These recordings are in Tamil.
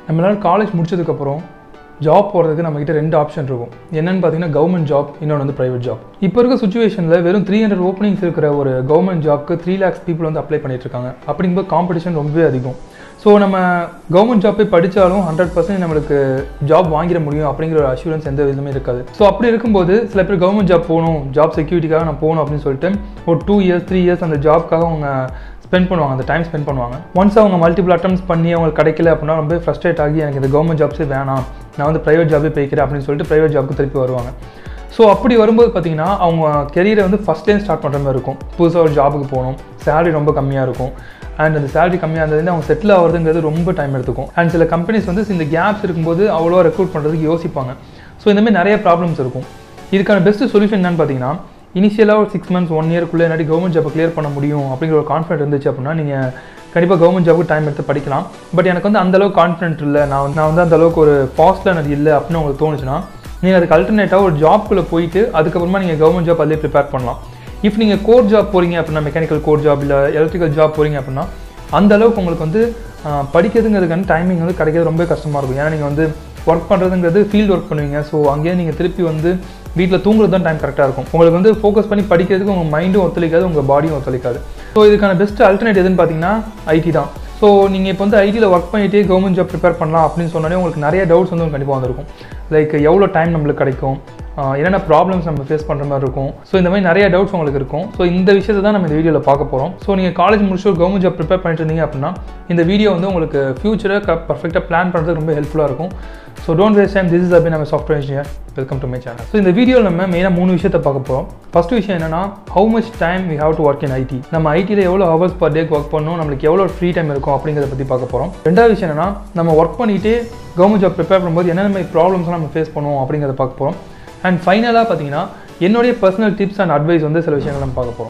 நம்மளால காலேஜ் முடிச்சதுக்கப்புறம் ஜாப் போகிறதுக்கு நம்மக்கிட்ட ரெண்டு ஆப்ஷன் இருக்கும் என்னன்னு பார்த்தீங்கன்னா கவர்மெண்ட் ஜாப் இன்னொன்று வந்து ப்ரைவேட் ஜாப் இப்போ இருக்க சுச்சுவேஷனில் வெறும் த்ரீ ஹண்ட்ரட் ஓப்பனிங்ஸ் இருக்கிற ஒரு கவர்மெண்ட் ஜாப்க்கு த்ரீ லேக்ஸ் பீப்புள் வந்து அப்ளை பண்ணிட்டு இருக்காங்க அப்படிங்கும்போது காம்படிஷன் ரொம்பவே அதிகம் ஸோ நம்ம கவர்மெண்ட் ஜாப் போய் படித்தாலும் ஹண்ட்ரட் பர்சன்ட் நம்மளுக்கு ஜாப் வாங்கிட முடியும் அப்படிங்கிற ஒரு அஷூரன்ஸ் எந்த விதமே இருக்காது ஸோ அப்படி இருக்கும்போது சில பேர் கவர்மெண்ட் ஜாப் போகணும் ஜாப் செக்யூரிட்டிக்காக நான் போகணும் அப்படின்னு சொல்லிட்டு ஒரு டூ இயர்ஸ் த்ரீ இயர்ஸ் அந்த ஜாப்க்காக அவங்க ஸ்பெண்ட் பண்ணுவாங்க அந்த டைம் ஸ்பெண்ட் பண்ணுவாங்க ஒன்ஸ் அவங்க மல்டிபிள் அட்டம்ஸ் பண்ணி அவங்களுக்கு கிடைக்கல அப்படின்னா ரொம்ப ஃப்ரஸ்ட்ரேட் ஆகி எனக்கு இந்த கவர்மெண்ட் ஜாப்ஸே வேணாம் நான் வந்து ப்ரைவேட் ஜாபே போய்க்கிறேன் அப்படின்னு சொல்லிட்டு ப்ரைவேட் ஜாப்க்கு திருப்பி வருவாங்க ஸோ அப்படி வரும்போது பார்த்தீங்கன்னா அவங்க கெரியரை வந்து ஃபஸ்ட்லேயும் ஸ்டார்ட் பண்ணுற மாதிரி இருக்கும் புதுசாக ஒரு ஜாபுக்கு போகணும் சேலரி ரொம்ப கம்மியாக இருக்கும் அண்ட் அந்த சேலரி கம்மியாக இருந்ததுலேருந்து அவங்க செட்டில் ஆகிறதுங்கிறது ரொம்ப டைம் எடுத்துக்கும் அண்ட் சில கம்பெனிஸ் வந்து இந்த கேப்ஸ் இருக்கும்போது அவ்வளோ ரெக்ரூட் பண்ணுறதுக்கு யோசிப்பாங்க ஸோ இந்த மாதிரி நிறைய ப்ராப்ளம்ஸ் இருக்கும் இதுக்கான பெஸ்ட் சொல்யூஷன் என்னன்னு பார்த்தீங்கன்னா இனிஷியலாக ஒரு சிக்ஸ் மந்த்ஸ் ஒன் இயர்க்குள்ளே இல்லாட்டி கவர்மெண்ட் ஜாப்பை கிளியர் பண்ண முடியும் அப்படிங்கிற ஒரு கான்ஃபிடென்ட் இருந்துச்சு அப்படின்னா நீங்கள் கண்டிப்பாக கவர்மெண்ட் ஜாபுக்கு டைம் எடுத்து படிக்கலாம் பட் எனக்கு வந்து அந்த அளவுக்கு கான்ஃபிடென்ட் இல்லை நான் வந்து நான் வந்து அந்த அளவுக்கு ஒரு ஃபாஸ்ட்டில் எனக்கு இல்லை அப்படின்னு உங்களுக்கு தோணுச்சுன்னா நீங்கள் அதுக்கு அல்டர்னேட்டாக ஒரு ஜாப்குள்ளே போயிட்டு அதுக்கப்புறமா நீங்கள் கவர்மெண்ட் ஜாப் அதிலே ப்ரிப்பேர் பண்ணலாம் இஃப் நீங்கள் கோர் ஜாப் போகிறீங்க அப்படின்னா மெக்கானிக்கல் கோர் ஜாப் இல்லை எலக்ட்ரிக்கல் ஜாப் போகிறீங்க அப்படின்னா அந்த அளவுக்கு உங்களுக்கு வந்து ஆஹ், படிக்கிறதுங்கிறதுக்கான டைமிங் வந்து கிடைக்கிறது ரொம்ப கஷ்டமாக இருக்கும் ஏன்னா நீங்கள் வந்து ஒர்க் பண்ணுறதுங்கிறது ஃபீல்டு ஒர்க் பண்ணுவீங்க ஸோ அங்கேயே நீங்கள் திருப்பி வந்து வீட்டில் தூங்குறது தான் டைம் கரெக்டாக இருக்கும் உங்களுக்கு வந்து ஃபோக்கஸ் பண்ணி படிக்கிறதுக்கு உங்கள் மைண்டும் ஒத்துழைக்காது உங்கள் பாடியும் ஒத்துழைக்காது ஸோ இதுக்கான பெஸ்ட் அல்டர்னேட் எதுன்னு பார்த்தீங்கன்னா ஐடி தான் ஸோ நீங்கள் இப்போ வந்து ஐடியில் ஒர்க் பண்ணிகிட்டே கவர்மெண்ட் ஜாப் ப்ரிப்பேர் பண்ணலாம் அப்படின்னு சொன்னாலே உங்களுக்கு நிறைய டவுட்ஸ் வந்து உங்களுக்கு கண்டிப்பாக வந்திருக்கும் லைக் எவ்வளோ டைம் நம்மளுக்கு கிடைக்கும் ஆஹ் என்னென்ன ப்ராப்ளம்ஸ் நம்ம ஃபேஸ் பண்ணுற மாதிரி இருக்கும் ஸோ இந்த மாதிரி நிறைய டவுட்ஸ் உங்களுக்கு இருக்கும் ஸோ இந்த விஷயத்தை தான் நம்ம இந்த வீடியோவில் பார்க்க போகிறோம் ஸோ நீங்கள் காலேஜ் முடிச்சு ஒரு கவர்மெண்ட் ஜாப் ப்ரிப்பேர் பண்ணிட்டு இருந்தீங்க அப்படின்னா இந்த வீடியோ வந்து உங்களுக்கு ஃபியூச்சரை க பர்ஃபெக்டாக பிளான் பண்ணுறதுக்கு ரொம்ப ஹெல்ப்ஃபுல்லாக இருக்கும் so don't waste time this is Abhi நம்ம software engineer welcome to my channel so இந்த வீடியோவில் நம்ம மெயினாக மூணு விஷயத்தை பார்க்க போகிறோம் ஃபர்ஸ்ட் விஷயம் என்னன்னா how much time we have to work in IT நம்ம ஐடியில் எவ்வளோ ஹவர்ஸ் பர் டேக்கு ஒர்க் பண்ணணும் நம்மளுக்கு எவ்வளோ ஃப்ரீ டைம் இருக்கும் அப்படிங்கிறத பற்றி பார்க்க போகிறோம் ரெண்டாவது விஷயம் என்னன்னா நம்ம ஒர்க் பண்ணிட்டு கவர்மெண்ட் ஜாப் ப்ரிப்பேர் பண்ணும்போது என்னென்ன மாதிரி ப்ராப்ளம்ஸ்லாம் நம்ம ஃபேஸ் பண்ணுவோம் அப்படிங்கிறத பார்க்க போகிறோம் அண்ட் ஃபைனலாக பார்த்தீங்கன்னா என்னுடைய பர்சனல் டிப்ஸ் அண்ட் அட்வைஸ் வந்து சில விஷயங்கள் நம்ம பார்க்க போகிறோம்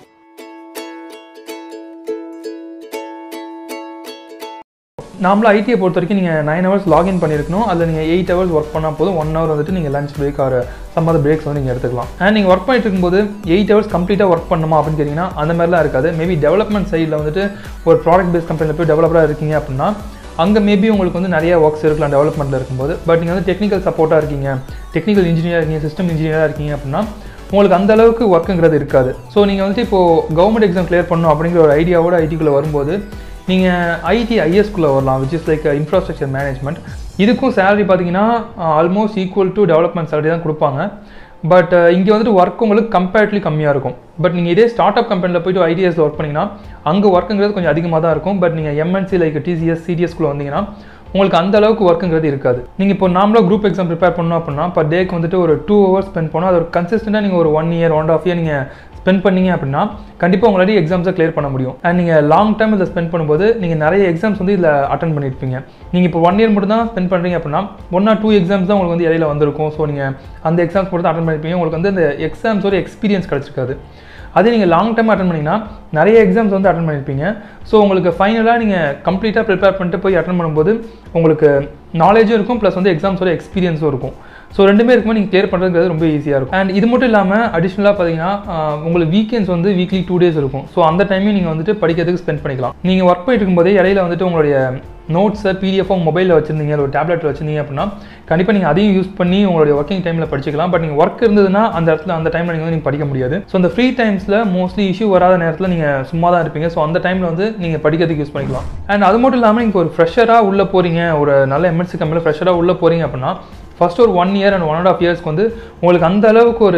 நாமளாக ஐடியை பொறுத்த வரைக்கும் நீங்கள் நைன் ஹவர்ஸ் லாகின் பண்ணியிருக்கணும் அதில் நீங்கள் எயிட் ஹவர்ஸ் ஒர்க் பண்ணால் போதும் ஒன் ஹவர் வந்துட்டு நீங்கள் lunch break or some other breaks வந்து நீங்கள் எடுத்துக்கலாம் அண்ட் நீங்கள் ஒர்க் பண்ணிட்டு இருக்கும்போது எயிட் ஹவர்ஸ் கம்ப்ளீட்டாக ஒர்க் பண்ணுமா அப்படின்னு கேட்டிங்கன்னா அந்த மாதிரிலாம் இருக்காது மேபி டெவலப்மெண்ட் சைடில் வந்துட்டு ஒரு ப்ராடக்ட் பேஸ் கம்பெனியில் போய் டெவலப்பராக இருக்கீங்க அப்படின்னா அங்கே மேபி உங்களுக்கு வந்து நிறைய ஒர்க்ஸ் இருக்கலாம் டெவலப்மெண்ட்டில் இருக்கும்போது பட் நீங்கள் வந்து டெக்னிக்கல் சப்போர்ட்டாக இருக்கீங்க டெக்னிக்கல் இன்ஜினியர் இருக்கீங்க சிஸ்டம் இன்ஜினியராக இருக்கீங்க அப்படின்னா உங்களுக்கு அந்த அளவுக்கு ஒர்க்குங்கிறது இருக்காது ஸோ நீங்கள் வந்துட்டு இப்போது கவர்மெண்ட் எக்ஸாம் கிளியர் பண்ணணும் அப்படிங்கிற ஒரு ஐடியாவோட ஐடிக்குள்ளே வரும்போது நீங்கள் ஐடி ஐஎஸ்குள்ளே வரலாம் which is like infrastructure management இதுக்கும் சேலரி பார்த்தீங்கன்னா almost equal to development salary தான் கொடுப்பாங்க பட் இங்கே வந்துட்டு ஒர்க் உங்களுக்கு கம்பேரிட்லி கம்மியாக இருக்கும் பட் நீங்கள் இதே ஸ்டார்ட் அப் கம்பெனியில் போயிட்டு ஐடிஎஸில் ஒர்க் பண்ணிங்கன்னா அங்கே ஒர்க்குங்கிறது கொஞ்சம் அதிகமாக தான் இருக்கும் பட் நீங்கள் எம்என்சி லைக் டிசிஎஸ் சிடிஎஸ்குள்ளே வந்தீங்கன்னா உங்களுக்கு அந்த அளவுக்கு ஒர்க்குங்கிறது இருக்காது நீங்கள் இப்போ நாமளாக குரூப் எக்ஸாம் ப்ரிப்பேர் பண்ணோம் அப்படின்னா பர் டேக்கு வந்துட்டு ஒரு டூ ஹவர்ஸ் ஸ்பெண்ட் பண்ணோம் அது ஒரு கன்சிஸ்டண்டாக நீங்கள் ஒரு one year one half year நீங்கள் ஸ்பெண்ட் பண்ணீங்க அப்படின்னா கண்டிப்பாக உங்களால எக்ஸாம்ஸை கிளியர் பண்ண முடியும் அண்ட் நீங்கள் லாங் டைம் இதில் ஸ்பெண்ட் பண்ணும்போது நீங்கள் நிறைய எக்ஸாம்ஸ் வந்து இதில் அட்டன் பண்ணியிருப்பீங்க நீங்கள் இப்போ ஒன் இயர் மட்டும் தான் ஸ்பெண்ட் பண்ணுறீங்க அப்படின்னா ஒன் ஆர் டூ எக்ஸாம்ஸ் தான் உங்களுக்கு வந்து இடையில வந்திருக்கும் ஸோ நீங்கள் அந்த எக்ஸாம்ஸ் மட்டும் தான் அட்டன் பண்ணியிருப்பீங்க உங்களுக்கு வந்து அந்த எக்ஸாம்ஸோட எக்ஸ்பீரியன்ஸ் கிடச்சிருக்காது அதே நீங்கள் லாங் டைம் அட்டன் பண்ணிங்கன்னா நிறைய எக்ஸாம்ஸ் வந்து அட்டன் பண்ணியிருப்பீங்க ஸோ உங்களுக்கு ஃபைனலாக நீங்கள் கம்ப்ளீட்டாக ப்ரிப்பேர் பண்ணிட்டு போய் அட்டன் பண்ணும்போது உங்களுக்கு நாலேஜும் இருக்கும் ப்ளஸ் வந்து எக்ஸாம்ஸோட எக்ஸ்பீரியன்ஸும் இருக்கும் ஸோ ரெண்டுமே இருக்கும்போது நீங்கள் கிளியர் பண்ணுறது ரொம்ப ஈஸியாக இருக்கும் அண்ட் இது மட்டும் இல்லாமல் அடிஷ்னலாக பார்த்தீங்கன்னா ஆஹ், உங்களுக்கு வீக்கெண்ட்ஸ் வந்து வீக்லி டூ டேஸ் இருக்கும் ஸோ அந்த டைமையும் நீங்கள் வந்துட்டு படிக்கிறதுக்கு ஸ்பெண்ட் பண்ணிக்கலாம் நீங்கள் ஒர்க் பண்ணிட்டு இருக்கும்போதே இடையில வந்துட்டு உங்களுடைய நோட்ஸை பிடிஎஃபோ மொபைலில் வச்சிருந்தீங்க இல்லை ஒரு டேப்லெட்டில் வச்சிருந்தீங்க அப்படின்னா கண்டிப்பாக நீங்கள் அதையும் யூஸ் பண்ணி உங்களுடைய ஒர்க்கிங் டைமில் படிச்சுக்கலாம் பட் நீங்கள் ஒர்க் இருந்ததுன்னா அந்த இடத்துல அந்த டைமில் நீங்கள் வந்து நீங்கள் படிக்க முடியாது ஸோ அந்த ஃப்ரீ டைம்ஸில் மோஸ்ட்லி இஷ்யூ வராத நேரத்தில் நீங்கள் சும்மா தான் இருப்பீங்க ஸோ அந்த டைமில் வந்து நீங்கள் படிக்கிறதுக்கு யூஸ் பண்ணிக்கலாம் அண்ட் அது மட்டும் இல்லாமல் நீங்கள் ஒரு ஃப்ரெஷராக உள்ளே போகிறீங்க ஒரு நல்ல எம்என்சி கம்பெனியில் ஃப்ரெஷராக உள்ளே போகிறீங்க அப்படின்னா ஃபர்ஸ்ட் ஒரு one year and one and half இயர்ஸ்க்கு வந்து உங்களுக்கு அந்த அளவுக்கு ஒரு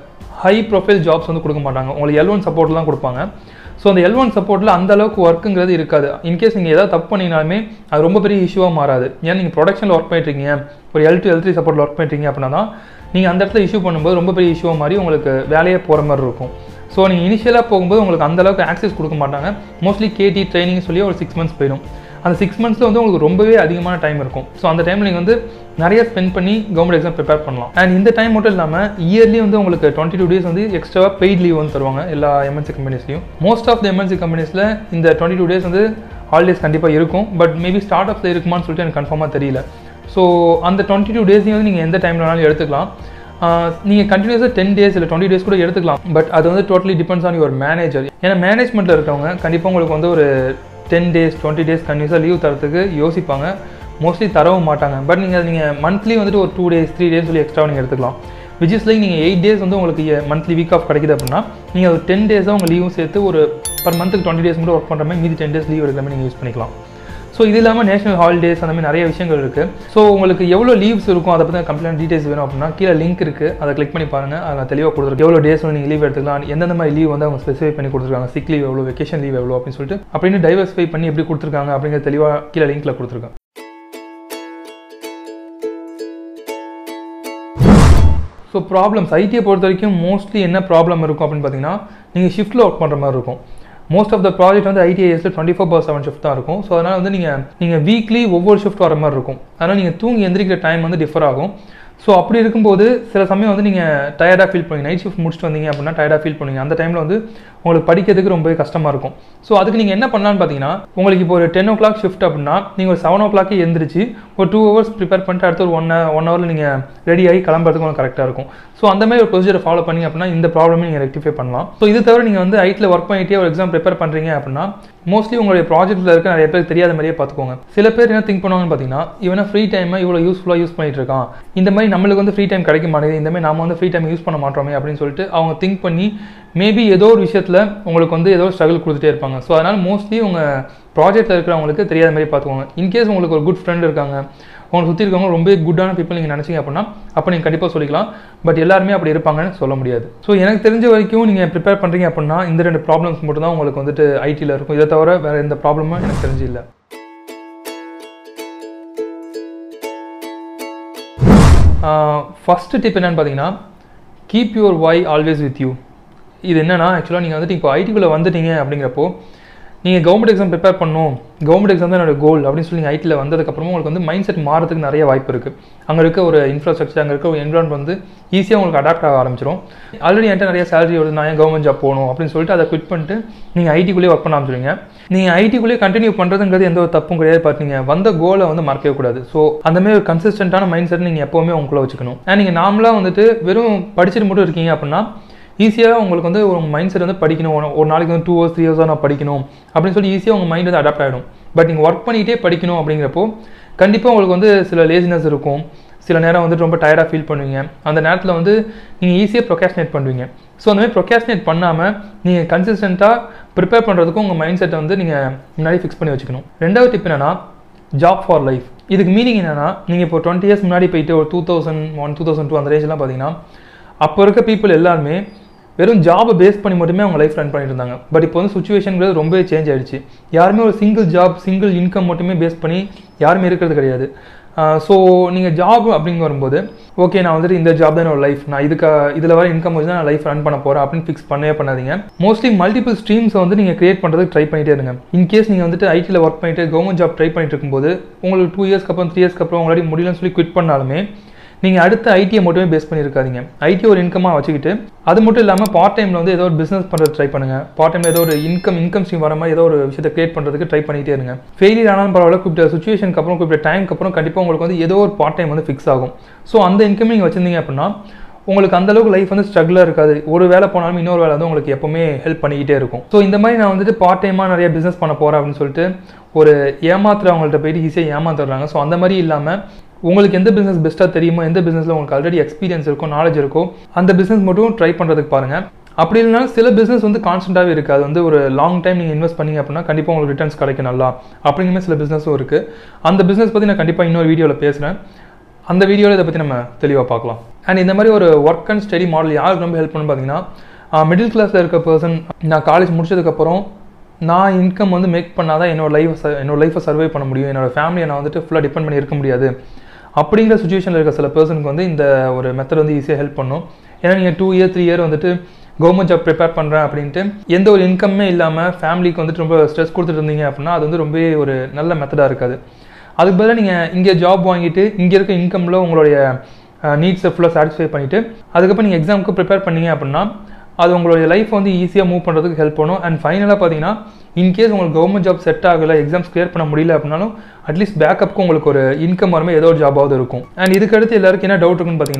ஹை ப்ரொஃபைல் ஜாப்ஸ் வந்து கொடுக்க மாட்டாங்க உங்களுக்கு எல் ஒன் சப்போர்ட் தான் கொடுப்பாங்க ஸோ அந்த எல் ஒன் சப்போர்ட்டில் அந்த அளவுக்கு ஒர்க்குங்கிறது இருக்காது இன்கேஸ் நீங்கள் ஏதாவது தப்பு பண்ணினாலுமே அது ரொம்ப பெரிய இஷ்யூவாக மாறாது ஏன்னா நீங்கள் ப்ரொடக்ஷனில் ஒர்க் பண்ணிட்டுருக்கீங்க ஒரு எல் டூ எல் த்ரீ சப்போர்ட்டில் ஒர்க் பண்ணிட்டீங்க அப்படின்னா தான் நீங்கள் அந்த இடத்துல இஷ்யூ பண்ணும்போது ரொம்ப பெரிய இஷ்யூவாக மாதிரி உங்களுக்கு வேலையே போகிற மாதிரி இருக்கும் ஸோ நீங்கள் இனிஷியலாக போகும்போது உங்களுக்கு அந்த அளவுக்கு ஆக்சஸ் கொடுக்க மாட்டாங்க மோஸ்ட்லி கேடி ட்ரைனிங் சொல்லி ஒரு சிக்ஸ் மந்த்ஸ் போயிடும் அந்த சிக்ஸ் மந்த்ஸில் வந்து உங்களுக்கு ரொம்பவே அதிகமான டைம் இருக்கும் ஸோ அந்த டைமில் நீங்கள் வந்து நிறைய ஸ்பெண்ட் பண்ணி கவர்மெண்ட் எக்ஸாம் ப்ரிப்பேர் பண்ணலாம் அண்ட் இந்த டைம் மட்டும் இல்லாமல் இயர்லி வந்து உங்களுக்கு டுவெண்ட்டி டூ டேஸ் வந்து எக்ஸ்ட்ராவாக பெய்ட் லீவ் வந்து தருவாங்க எல்லா எம்என்சி கம்பெனிஸ்லையும் மோஸ்ட் ஆஃப் த எம்என்சி கம்பெனிஸில் இந்த டுவெண்ட்டி டூ டேஸ் வந்து ஹாலிடேஸ் கண்டிப்பாக இருக்கும் பட் மேபி ஸ்டார்ட் அப்ஸில் இருக்குமான்னு சொல்லிட்டு எனக்கு கன்ஃபார்மாக தெரியல ஸோ அந்த டுவெண்ட்டி டூ டேஸையும் வந்து நீங்கள் எந்த டைமில் வேணாலும் எடுத்துக்கலாம் நீங்கள் கண்டினியூஸாக டென் டேஸ் இல்லை டுவெண்ட்டி டேஸ் கூட எடுத்துக்கலாம் பட் அது வந்து totally depends on your manager ஏன்னா மேனேஜ்மெண்ட்டில் இருக்கவங்க கண்டிப்பாக உங்களுக்கு வந்து ஒரு டென் டேஸ் டுவெண்ட்டி டேஸ் கண்டினியூஸாக லீவ் தரத்துக்கு யோசிப்பாங்க மோஸ்ட்லி தரவும் மாட்டாங்க பட் நீங்கள் நீங்கள் மந்த்லி வந்துட்டு ஒரு டூ டேஸ் த்ரீ டேஸ் சொல்லி எக்ஸ்ட்ரா நீங்கள் எடுத்துக்கலாம் விச் இஸ் லைக் நீங்கள் எயிட் டேஸ் வந்து உங்களுக்கு மந்த்லி வீக் ஆஃப் கிடைக்குது அப்படின்னா நீங்கள் ஒரு டென் டேஸாக உங்கள் லீவும் சேர்த்து ஒரு பர் மந்த்துக்கு டுவெண்ட்டி டேஸ் மட்டும் ஒர்க் பண்ணுற மாதிரி மீதி டென் டேஸ் லீவ் எடுக்கிற மாதிரி நீங்கள் யூஸ் பண்ணிக்கலாம் ஸோ இது இல்லாமல் நேஷனல் ஹாலிடேஸ் அந்த மாதிரி நிறைய விஷயங்கள் இருக்குது ஸோ உங்களுக்கு எவ்வளோ லீவ்ஸ் இருக்கும் அதை பற்றி கம்ப்ளைண்ட் டீடைல்ஸ் வேணும் அப்படின்னா கீழே லிங்க் இருக்குது அதை கிளிக் பண்ணி பாருங்கள் அதில் தெளிவாக கொடுத்துருக்கு எவ்வளோ டேஸ் நீங்கள் லீவ் எடுத்துக்கலாம் எந்தெந்த மாதிரி லீவ் வந்து அவங்க ஸ்பெசிஃபை பண்ணி கொடுத்துருக்காங்க சிக் லீவ் எவ்வளோ வெக்கேஷன் லீவ் எவ்வளோ அப்படின்னு சொல்லிட்டு அப்படின்னு டைவர்ஸிஃபை பண்ணி எப்படி கொடுத்துருக்காங்க அப்படிங்கிற தெளிவாக கீழே லிங்க்கில் கொடுத்துருக்காங்க ஸோ ப்ராப்ளம்ஸ் ஐடியை பொறுத்த வரைக்கும் மோஸ்ட்லி என்ன ப்ராப்ளம் இருக்கும் அப்படின்னு பார்த்தீங்கன்னா நீங்கள் ஷிஃப்ட்டில் ஒர்க் பண்ணுற மாதிரி இருக்கும் மோஸ்ட் ஆஃப் த ப்ராஜெக்ட் வந்து ஐடிஐஎஸில் twenty four per seven shift தான் இருக்கும் ஸோ அதனால் வந்து நீங்கள் நீங்கள் வீக்லி ஒவ்வொரு ஷிஃப்ட் வர மாதிரி இருக்கும் அதனால் நீங்கள் தூங்கி எந்திரிக்கிற டைம் வந்து டிஃபர் ஆகும் ஸோ அப்படி இருக்கும்போது சில சமயம் வந்து நீங்கள் டயர்டாக ஃபீல் பண்ணுவீங்க நைட் ஷிஃப்ட் முடிச்சுட்டு வந்தீங்க அப்படின்னா டயர்டாக ஃபீல் பண்ணுவீங்க அந்த டைமில் வந்து உங்களுக்கு படிக்கிறதுக்கு ரொம்பவே கஷ்டமாக இருக்கும் ஸோ அதுக்கு நீங்கள் என்ன பண்ணலான்னு பார்த்தீங்கன்னா உங்களுக்கு இப்போ ஒரு டென் ஓ கிளாக் ஷிஃப்ட் அப்படின்னா நீங்கள் ஒரு செவன் ஓ கிளாக்கே எந்திரிச்சு ஒரு டூ ஹவர்ஸ் ப்ரிப்பேர் பண்ணிட்டு அடுத்து ஒரு ஒன் ஒன் ஹவரில் நீங்கள் ரெடி ஆகி கிளம்புறதுக்கு உங்களுக்கு கரெக்டாக இருக்கும் ஸோ அந்த மாதிரி ஒரு ப்ரொசீஜரை ஃபாலோ பண்ணி அப்படின்னா இந்த ப்ராப்ளமே நீங்கள் ரெக்டிஃபை பண்ணலாம் ஸோ இது தவிர நீங்கள் வந்து ஐட்டில் ஒர்க் பண்ணிட்டே ஒரு எக்ஸாம் ப்ரிப்பேர் பண்ணுறீங்க அப்படின்னா மோஸ்ட்லி உங்களுடைய ப்ராஜெக்ட்டில் இருக்க நிறைய பேர் தெரியாத மாதிரியே பார்த்துக்கோங்க சில பேர் என்ன திங்க் பண்ணுவாங்கன்னு பார்த்தீங்கன்னா இவனை ஃப்ரீ டைமை இவ்வளோ யூஸ்ஃபுல்லாக யூஸ் பண்ணிட்டு இருக்கான் இந்த மாதிரி நம்மளுக்கு வந்து ஃப்ரீ டைம் கிடைக்க மாட்டேங்குது இந்த மாதிரி நாம வந்து ஃப்ரீ டைம் யூஸ் பண்ண மாட்டோமே அப்படின்னு சொல்லிட்டு அவங்க திங்க் பண்ணி மேபி ஏதோ ஒரு விஷயத்தில் உங்களுக்கு வந்து ஏதோ ஸ்ட்ரகிள் கொடுத்துட்டே இருப்பாங்க ஸோ அதனால் மோஸ்ட்லி உங்கள் ப்ராஜெக்ட்டில் இருக்கிறவங்களுக்கு தெரியாத மாதிரி பார்த்துக்கோங்க இன்கேஸ் உங்களுக்கு ஒரு குட் ஃப்ரெண்ட் இருக்காங்க உங்களை சுற்றி இருக்கவங்க ரொம்ப குட்டான பீப்பிள் நீங்கள் நினச்சிங்க அப்படின்னா அப்போ நீங்கள் கண்டிப்பாக சொல்லிக்கலாம் பட் எல்லாருமே அப்படி இருப்பாங்கன்னு சொல்ல முடியாது ஸோ எனக்கு தெரிஞ்ச வரைக்கும் நீங்கள் ப்ரிப்பேர் பண்ணுறீங்க அப்படின்னா இந்த ரெண்டு ப்ராப்ளம்ஸ் மட்டும் தான் உங்களுக்கு வந்துட்டு ஐடியில் இருக்கும் இதை தவிர வேறு எந்த ப்ராப்ளமும் எனக்கு தெரிஞ்சு இல்லை ஃபஸ்ட்டு டிப் என்னென்னு பார்த்தீங்கன்னா keep your why always with you இது என்னன்னா ஆக்சுவலாக நீங்கள் வந்துட்டு இப்போ ஐடிக்குள்ளே வந்துட்டீங்க அப்படிங்கிறப்போ நீங்கள் கவர்மெண்ட் எக்ஸாம் ப்ரிப்பேர் பண்ணணும் கவர்மெண்ட் எக்ஸாம் தான் என்னோட கோல் அப்படின்னு சொல்லி நீங்கள் ஐடியில் வந்ததுக்கப்புறமா உங்களுக்கு வந்து மைண்ட் செட் மாறதுக்கு நிறைய வாய்ப்பு இருக்குது அங்கே இருக்க ஒரு இன்ஃப்ராஸ்ட்ரக்சர் அங்கே இருக்க ஒரு என்வரான்மெண்ட் வந்து ஈஸியாக உங்களுக்கு அடாப்ட் ஆக ஆரம்பிச்சிடும் ஆல்ரெடி என்கிட்ட நிறைய சேலரி வருது நான் ஏன் கவர்மெண்ட் ஜாப் போகணும் அப்படின்னு சொல்லிட்டு அதை குவிட் பண்ணிட்டு நீங்கள் ஐடிக்குள்ளேயே ஒர்க் பண்ண ஆரம்பிச்சிருங்க நீங்கள் ஐடிக்குள்ளேயே கண்டினியூ பண்ணுறதுங்கிறது எந்த ஒரு தப்பும் கிடையாது பட் நீங்கள் வந்த கோலை வந்து மறக்கவே கூடாது ஸோ அந்த மாதிரி ஒரு கன்சிஸ்டண்ட்டான மைண்ட் செட் நீங்கள் எப்போவுமே உங்களுக்குள்ள வச்சுக்கணும் அண்ட் நீங்கள் நார்மலாக வந்துட்டு வெறும் படிச்சுட்டு மட்டும் இருக்கீங்க அப்படின்னா ஈஸியாக உங்களுக்கு வந்து ஒரு மைண்ட் செட் வந்து படிக்கணும் ஒரு- ஒரு நாளைக்கு வந்து டூ ஹவர்ஸ் த்ரீ ஹவர்ஸாக நான் படிக்கணும் அப்படின்னு சொல்லி ஈஸியாக உங்கள் மைண்ட் வந்து அடாப்ட் ஆகிடும் பட் நீங்கள் ஒர்க் பண்ணிகிட்டே படிக்கணும் அப்படிங்கிறப்போ கண்டிப்பாக உங்களுக்கு வந்து சில லேசினஸ் இருக்கும் சில நேரம் வந்துட்டு ரொம்ப டயர்டாக ஃபீல் பண்ணுவீங்க அந்த நேரத்தில் வந்து நீங்கள் ஈஸியாக ப்ரொகாஸ்டினேட் பண்ணுவீங்க ஸோ அந்த மாதிரி ப்ரொகாஸ்டினேட் பண்ணாமல் நீங்கள் கன்சிஸ்டண்ட்டாக ப்ரிப்பேர் பண்ணுறதுக்கும் உங்கள் மைண்ட் செட்டை வந்து நீங்கள் முன்னாடி ஃபிக்ஸ் பண்ணி வச்சுக்கணும் ரெண்டாவது டிப் என்னன்னா ஜாப் ஃபார் லைஃப் இதுக்கு மீனிங் என்னன்னா நீங்கள் இப்போ டுவெண்ட்டி இயர்ஸ் முன்னாடி போயிட்டு ஒரு two thousand one two thousand two அந்த ரேஞ்செலாம் பார்த்தீங்கன்னா அப்போ இருக்க பீப்புள் எல்லாருமே வெறும் ஜாபை பேஸ் பண்ணி மட்டுமே அவங்க லைஃப் ரன் பண்ணிட்டு இருந்தாங்க பட் இப்போ வந்து சுச்சுவேஷன்ங்கிறது ரொம்பவே சேஞ்ச் ஆயிடுச்சு யாருமே ஒரு சிங்கிள் ஜாப் சிங்கிள் இன்கம் மட்டுமே பேஸ் பண்ணி யாருமே இருக்கிறது கிடையாது ஸோ நீங்கள் ஜாப் அப்படிங்க வரும்போது ஓகே நான் வந்துட்டு இந்த ஜாப் தான் என்னோட லைஃப் நான் இதுக்கு இதில் வர இன்கம் வச்சு தான் நான் லைஃப் ரன் பண்ண போகிறேன் அப்படின்னு ஃபிக்ஸ் பண்ணவே பண்ணாதீங்க மோஸ்ட்லி மல்டிபிள் ஸ்ட்ரீம்ஸை வந்து நீங்கள் கிரியேட் பண்ணுறதுக்கு ட்ரை பண்ணிட்டே இருங்க இன்கேஸ் நீங்கள் வந்துட்டு ஐடியில் ஒர்க் பண்ணிட்டு கவர்மெண்ட் ஜாப் ட்ரை பண்ணிட்டு இருக்கும்போது உங்களுக்கு டூ இயர்ஸ்க்கு அப்புறம் த்ரீ இயர்ஸ்க்கு அப்புறம் உங்களாடி முடியலன்னு சொல்லி குவிட் பண்ணாலுமே நீங்கள் அடுத்த ஐடியை மட்டுமே பேஸ் பண்ணியிருக்காதீங்க ஐடி ஒரு இன்கமாக வச்சுக்கிட்டு அது மட்டும் இல்லாமல் பார்ட் டைமில் வந்து ஏதோ ஒரு பிஸ்னஸ் பண்ணுறது ட்ரை பண்ணுங்கள் பார்ட் டைமில் ஏதோ ஒரு இன்கம் இன்கம் ஸ்ட்ரீம் வர மாதிரி ஏதோ ஒரு விஷயத்தை கிரியேட் பண்ணுறதுக்கு ட்ரை பண்ணிகிட்டே இருங்க ஃபெயிலியர் ஆனாலும் பரவாயில்ல கூப்பிட்ட சுச்சுவேஷனுக்கு அப்புறம் கூப்பிட்ட டைமுக்கு அப்புறம் கண்டிப்பாக உங்களுக்கு வந்து ஏதோ ஒரு பார்ட் டைம் வந்து ஃபிக்ஸ் ஆகும் ஸோ அந்த இன்கம் நீங்கள் வச்சிருந்தீங்க அப்படின்னா உங்களுக்கு அந்த அளவுக்கு லைஃப் வந்து ஸ்ட்ரகிளாக இருக்காது ஒரு வேலை போனாலும் இன்னொரு வேலை வந்து உங்களுக்கு எப்பவுமே ஹெல்ப் பண்ணிக்கிட்டே இருக்கும் ஸோ இந்த மாதிரி நான் வந்துட்டு பார்ட் டைமாக நிறைய பிஸ்னஸ் பண்ண போகிறேன் அப்படின்னு சொல்லிட்டு ஒரு ஏமாத்துறவங்கள்ட்ட போயிட்டு ஈஸியாக ஏமாத்துறாங்க ஸோ அந்த மாதிரி இல்லாமல் உங்களுக்கு எந்த பிஸ்னஸ் பெஸ்ட்டாக தெரியுமோ எந்த பிஸ்னஸில் உங்களுக்கு ஆல்ரெடி எக்ஸ்பீரியன்ஸ் இருக்கோ நாலேஜ் இருக்கோ அந்த பிஸ்னஸ் மட்டும் ட்ரை பண்ணுறதுக்கு பாருங்கள் அப்படி இல்லைனாலும் சில பிஸ்னஸ் வந்து கான்ஸ்டண்ட்டாகவே இருக்குது அது வந்து ஒரு லாங் டைம் நீங்கள் இன்வெஸ்ட் பண்ணீங்க அப்படின்னா கண்டிப்பாக உங்களுக்கு ரிட்டர்ன்ஸ் கிடைக்கும் நல்லா அப்படிங்கிற சில பிஸ்னஸும் இருக்குது அந்த பிஸ்னஸ் பற்றி நான் கண்டிப்பாக இன்னொரு வீடியோவில் பேசுகிறேன் அந்த வீடியோவில் இதை பற்றி நம்ம தெளிவாக பார்க்கலாம் அண்ட் இந்த மாதிரி ஒரு ஒர்க் அண்ட் ஸ்டடி மாடல் யாருக்கு ரொம்ப ஹெல்ப் பண்ணுன்னு பார்த்தீங்கன்னா மிடில் கிளாஸில் இருக்க பர்சன் நான் காலேஜ் முடிச்சதுக்கப்புறம் நான் இன்கம் வந்து மேக் பண்ணாதான் என்னோட லைஃப் என்னோட லைஃப்பை சர்வே பண்ண முடியும் என்னோட ஃபேமிலியை நான் வந்துட்டு ஃபுல்லாக டிபெண்ட் பண்ணி இருக்க முடியாது அப்படிங்கிற சுச்சுவேஷனில் இருக்க சில பர்சனுக்கு வந்து இந்த ஒரு மெத்தட் வந்து ஈஸியாக ஹெல்ப் பண்ணும் ஏன்னா நீங்கள் டூ இயர் த்ரீ இயர் வந்துட்டு கவர்மெண்ட் ஜாப் ப்ரிப்பேர் பண்ணுறேன் அப்படின்ட்டு எந்த ஒரு இன்கமே இல்லாமல் ஃபேமிலிக்கு வந்துட்டு ரொம்ப ஸ்ட்ரெஸ் கொடுத்துட்டு இருந்தீங்க அப்படின்னா அது வந்து ரொம்பவே ஒரு நல்ல மெத்தடாக இருக்காது அதுக்கு பதிலாக நீங்கள் இங்கே ஜாப் வாங்கிட்டு இங்கே இருக்க இன்கமில் உங்களுடைய நீட்ஸை ஃபுல்லாக சாட்டிஸ்ஃபை பண்ணிவிட்டு அதுக்கப்புறம் நீங்கள் எக்ஸாமுக்கு ப்ரிப்பேர் பண்ணீங்க அப்படின்னா அது உங்களுடைய லைஃப் வந்து ஈஸியாக மூவ் பண்ணுறதுக்கு ஹெல்ப் பண்ணும் அண்ட் ஃபைனலாக பார்த்தீங்கன்னா இன்கேஸ் உங்களுக்கு கவர்மெண்ட் ஜாப் செட் ஆகலை எக்ஸாம்ஸ் கிளியர் பண்ண முடியல அப்படின்னாலும் அட்லீஸ்ட் பேக்கப்புக்கு உங்களுக்கு ஒரு இன்கம் வரமே ஏதோ ஒரு ஜாபாவது இருக்கும் அண்ட் இதுக்கடுத்து எல்லாருக்கும் என்ன டவுட் இருக்குன்னு பார்த்தீங்கன்னா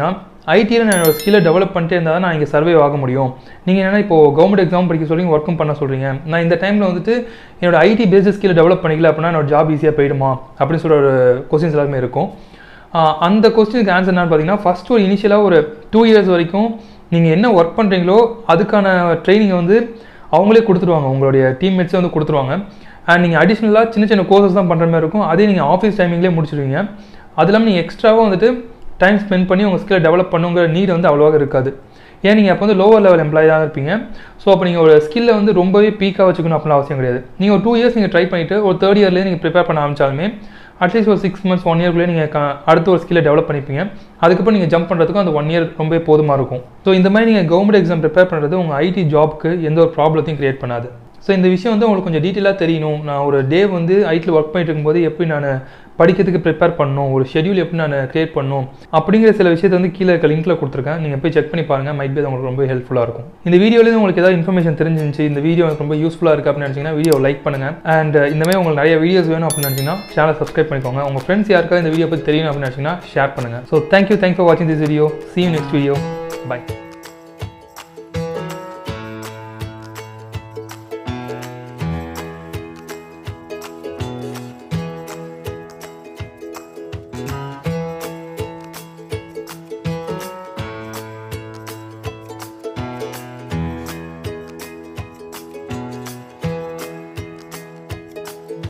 ஐடியில் நான் என்னோட ஸ்கில்லை டெவலப் பண்ணிட்டே இருந்தால் தான் நான் இங்கே சர்வே ஆக முடியும் நீங்கள் என்னென்னா இப்போ கவர்மெண்ட் எக்ஸாம் படிக்க சொல்லி ஒர்க்கும் பண்ண சொல்கிறீங்க நான் இந்த டைமில் வந்துட்டு என்னோட ஐடி பேசிஸ் ஸ்கில்லை டெவலப் பண்ணிக்கல அப்படின்னா என்னோட ஜாப் ஈஸியாக போயிடுமா அப்படின்னு சொல்கிற ஒரு கொஸ்டின்ஸ் எல்லாருமே இருக்கும் ஆஹ் அந்த கொஸ்டினுக்கு ஆன்சர் என்னன்னு பார்த்தீங்கன்னா ஃபஸ்ட் ஒரு இனிஷியலாக ஒரு டூ இயர்ஸ் வரைக்கும் நீங்கள் என்ன ஒர்க் பண்ணுறீங்களோ அதுக்கான ட்ரைனிங்கை வந்து அவங்களே கொடுத்துருவாங்க உங்களுடைய டீம்மேட்ஸே வந்து கொடுத்துருவாங்க அண்ட் நீங்கள் அடிஷ்னலாக சின்ன சின்ன கோர்சஸ் தான் பண்ணுற மாதிரி இருக்கும் அதே நீங்கள் ஆஃபீஸ் டைமிங்லேயே முடிச்சிடுவீங்க அது இல்லாமல் நீங்கள் எக்ஸ்ட்ராவாக வந்துட்டு டைம் ஸ்பெண்ட் பண்ணி உங்கள் ஸ்கில்லை டெவலப் பண்ணுங்கிற நீட் வந்து அவ்வளோவா இருக்காது ஏன் நீங்கள் அப்போ வந்து லோவர் லெவல் எம்ப்ளாய் தான் இருப்பீங்க ஸோ அப்போ நீங்கள் ஒரு ஸ்கில்லை வந்து ரொம்பவே பீக்காக வச்சுக்கணும் அப்படின்னு அவசியம் கிடையாது நீங்கள் ஒரு டூ இயர்ஸ் நீங்கள் ட்ரை பண்ணிவிட்டு ஒரு தேர்ட் இயர்லேயே நீங்கள் ப்ரிப்பேர் பண்ண ஆரம்பிச்சாலுமே அட்லீஸ்ட் ஒரு சிக்ஸ் மந்த்ஸ் ஒன் இயர்க்குள்ளே நீங்கள் க- அடுத்த ஒரு ஸ்கில்லை டெவலப் பண்ணிப்பீங்க அதுக்கப்புறம் நீங்கள் ஜம்ப் பண்ணுறதுக்கும் அந்த ஒன் இயர் ரொம்ப போதுமாக இருக்கும் ஸோ இந்த மாதிரி நீங்கள் கவர்மெண்ட் எக்ஸாம் ப்ரிப்பேர் பண்ணுறது உங்கள் ஐடி ஜாப்க்கு எந்த ஒரு ப்ராப்ளத்தையும் கிரியேட் பண்ணாது ஸோ இந்த விஷயம் வந்து உங்களுக்கு கொஞ்சம் டீட்டெயிலாக தெரியணும் நான் ஒரு டே வந்து ஐடியில் ஒர்க் பண்ணிட்டு இருக்கும்போது எப்படி நான் படிக்கிறதுக்கு ப்ரிப்பேர் பண்ணணும் ஒரு ஷெட்யூல் எப்படி நான் கிரியேட் பண்ணணும் அப்படிங்கிற சில விஷயத்தை வந்து கீழே இருக்க லிங்க்ல கொடுத்துருக்கேன் நீங்கள் போய் செக் பண்ணி பாருங்கள் மைட் பி உங்களுக்கு ரொம்ப ஹெல்ப்ஃபுல்லாக இருக்கும் இந்த வீடியோலேருந்து உங்களுக்கு ஏதாவது இன்ஃபர்மேஷன் தெரிஞ்சிருந்துச்சு இந்த வீடியோ எனக்கு ரொம்ப யூஸ்ஃபுல்லாக இருக்குது அப்படின்னு நினச்சிங்கன்னா வீடியோ லைக் பண்ணுங்கள் அண்ட் இந்த மாதிரி உங்களுக்கு நிறைய வீடியோஸ் வேணும் அப்படின்னு நினச்சிங்கன்னா சேனல் சப்ஸ்கிரைப் பண்ணிக்கோங்க உங்கள் ஃப்ரெண்ட்ஸ் யாருக்காவது இந்த வீடியோ பற்றி தெரியணும் அப்படின்னு நினச்சிங்கன்னா ஷேர் பண்ணுங்கள் ஸோ தேங்க்யூ தேங்க்ஸ் ஃபார் வாட்சிங் this video see you next video bye